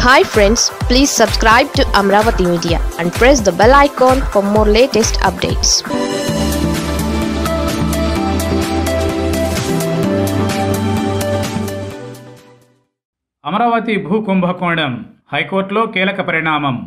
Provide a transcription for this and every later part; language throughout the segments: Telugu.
hi friends please subscribe to Amaravati media and press the bell icon for more latest updates Amaravati భూ కుంభకోణం హైకోర్టులో కీలక పరిణామం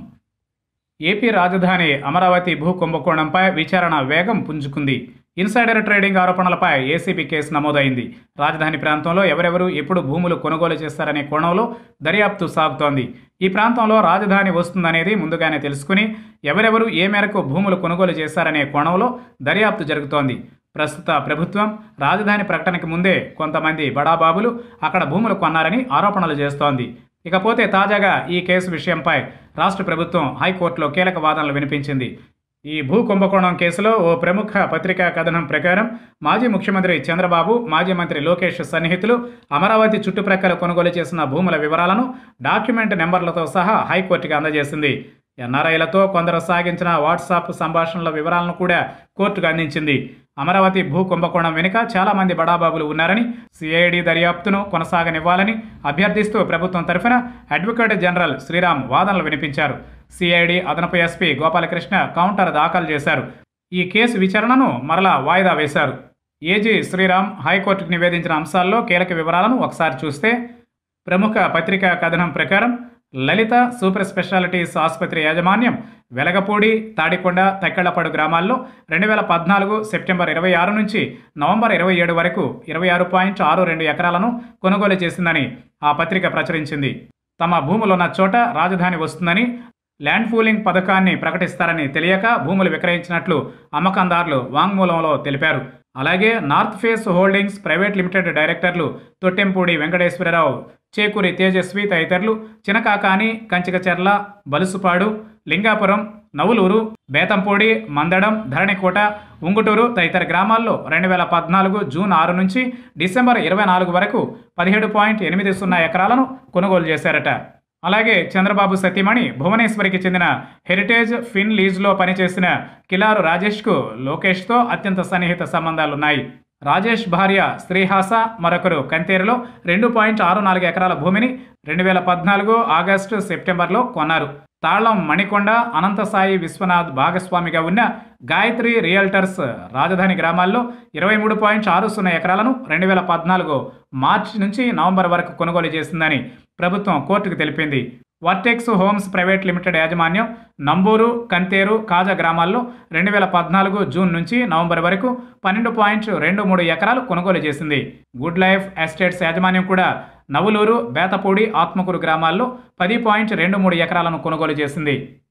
ఏపీ రాజధాని అమరావతి భూ కుంభకోణంపై విచారణ వేగం పుంజుకుంది ఇన్సైడర్ ట్రేడింగ్ ఆరోపణలపై ఏసీబీ కేసు నమోదైంది రాజధాని ప్రాంతంలో ఎవరెవరు ఎప్పుడు భూములు కొనుగోలు చేస్తారనే కోణంలో దర్యాప్తు సాగుతోంది ఈ ప్రాంతంలో రాజధాని వస్తుందనేది ముందుగానే తెలుసుకుని ఎవరెవరు ఏ మేరకు భూములు కొనుగోలు చేశారనే కోణంలో దర్యాప్తు జరుగుతోంది ప్రస్తుత ప్రభుత్వం రాజధాని ప్రకటనకి ముందే కొంతమంది బడాబాబులు అక్కడ భూములు కొన్నారని ఆరోపణలు చేస్తోంది ఇకపోతే తాజాగా ఈ కేసు విషయంపై రాష్ట్ర ప్రభుత్వం హైకోర్టులో కీలక వాదనలు వినిపించింది ఈ భూ కుంభకోణం కేసులో ఓ ప్రముఖ పత్రికా కథనం ప్రకారం మాజీ ముఖ్యమంత్రి చంద్రబాబు మాజీ మంత్రి లోకేష్ సన్నిహితులు అమరావతి చుట్టుప్రక్కల కొనుగోలు చేసిన భూముల వివరాలను డాక్యుమెంట్ నెంబర్లతో సహా హైకోర్టుకి అందజేసింది ఎన్ఆర్ఐలతో కొందరు సాగించిన వాట్సాప్ సంభాషణల వివరాలను కూడా కోర్టుకు అందించింది అమరావతి భూ కుంభకోణం వెనుక చాలామంది బడాబాబులు ఉన్నారని సిఐడి దర్యాప్తును కొనసాగనివ్వాలని అభ్యర్థిస్తూ ప్రభుత్వం తరఫున అడ్వకేట్ జనరల్ శ్రీరామ్ వాదనలు వినిపించారు సిఐడి అదనపు ఎస్పీ గోపాలకృష్ణ కౌంటర్ దాఖలు చేశారు ఈ కేసు విచారణను మరలా వాయిదా వేశారు ఏజీ శ్రీరామ్ హైకోర్టుకు నివేదించిన అంశాల్లో కీలక వివరాలను ఒకసారి చూస్తే ప్రముఖ పత్రికా కథనం ప్రకారం లలిత సూపర్ స్పెషాలిటీస్ ఆసుపత్రి యాజమాన్యం వెలగపూడి తాడికొండ తక్కెళ్లపాడు గ్రామాల్లో రెండు వేల పద్నాలుగు సెప్టెంబర్ ఇరవై ఆరు నుంచి నవంబర్ ఇరవై ఏడు వరకు ఇరవై ఆరు పాయింట్ ఆరు రెండు ఎకరాలను కొనుగోలు చేసిందని ఆ పత్రిక ప్రచురించింది తమ భూములున్న చోట రాజధాని వస్తుందని ల్యాండ్ పూలింగ్ పథకాన్ని ప్రకటిస్తారని తెలియక భూములు విక్రయించినట్లు అమ్మకందారులు వాంగ్మూలంలో తెలిపారు అలాగే north face holdings private limited డైరెక్టర్లు తొట్టెంపూడి వెంకటేశ్వరరావు చేకూరి తేజస్వి తదితరులు చినకాకాని కంచికచెర్ల బలుసుపాడు లింగాపురం నవులూరు బేతంపూడి మందడం ధరణికోట ఉంగుటూరు తదితర గ్రామాల్లో రెండు వేల పద్నాలుగు జూన్ ఆరు నుంచి డిసెంబర్ ఇరవై నాలుగు వరకు పదిహేడు పాయింట్ ఎనిమిది సున్నా ఎకరాలను కొనుగోలు చేశారట అలాగే చంద్రబాబు సతీమణి భువనేశ్వరికి చెందిన హెరిటేజ్ ఫిన్ లీజ్లో పనిచేసిన కిలారు రాజేష్కు లోకేష్తో అత్యంత సన్నిహిత సంబంధాలున్నాయి రాజేష్ భార్య శ్రీహాస మరొకరు కంతేరులో రెండు పాయింట్ ఆరు నాలుగు ఎకరాల భూమిని రెండు వేల పద్నాలుగు ఆగస్టు సెప్టెంబర్లో కొన్నారు తాళం మణికొండ అనంతసాయి విశ్వనాథ్ భాగస్వామిగా ఉన్న గాయత్రి రియల్టర్స్ రాజధాని గ్రామాల్లో ఇరవై మూడు పాయింట్ ఆరు సున్నా ఎకరాలను రెండు వేల పద్నాలుగు మార్చి నుంచి నవంబర్ వరకు కొనుగోలు చేసిందని ప్రభుత్వం కోర్టుకు తెలిపింది వర్టెక్స్ హోమ్స్ ప్రైవేట్ లిమిటెడ్ యాజమాన్యం నంబూరు కంతేరు కాజా గ్రామాల్లో రెండు వేల పద్నాలుగు జూన్ నుంచి నవంబర్ వరకు పన్నెండు పాయింట్ రెండు మూడు ఎకరాలు కొనుగోలు చేసింది గుడ్ లైఫ్ ఎస్టేట్స్ యాజమాన్యం కూడా నవులూరు బేతపూడి ఆత్మకూరు గ్రామాల్లో పది పాయింట్ రెండు మూడు ఎకరాలను కొనుగోలు చేసింది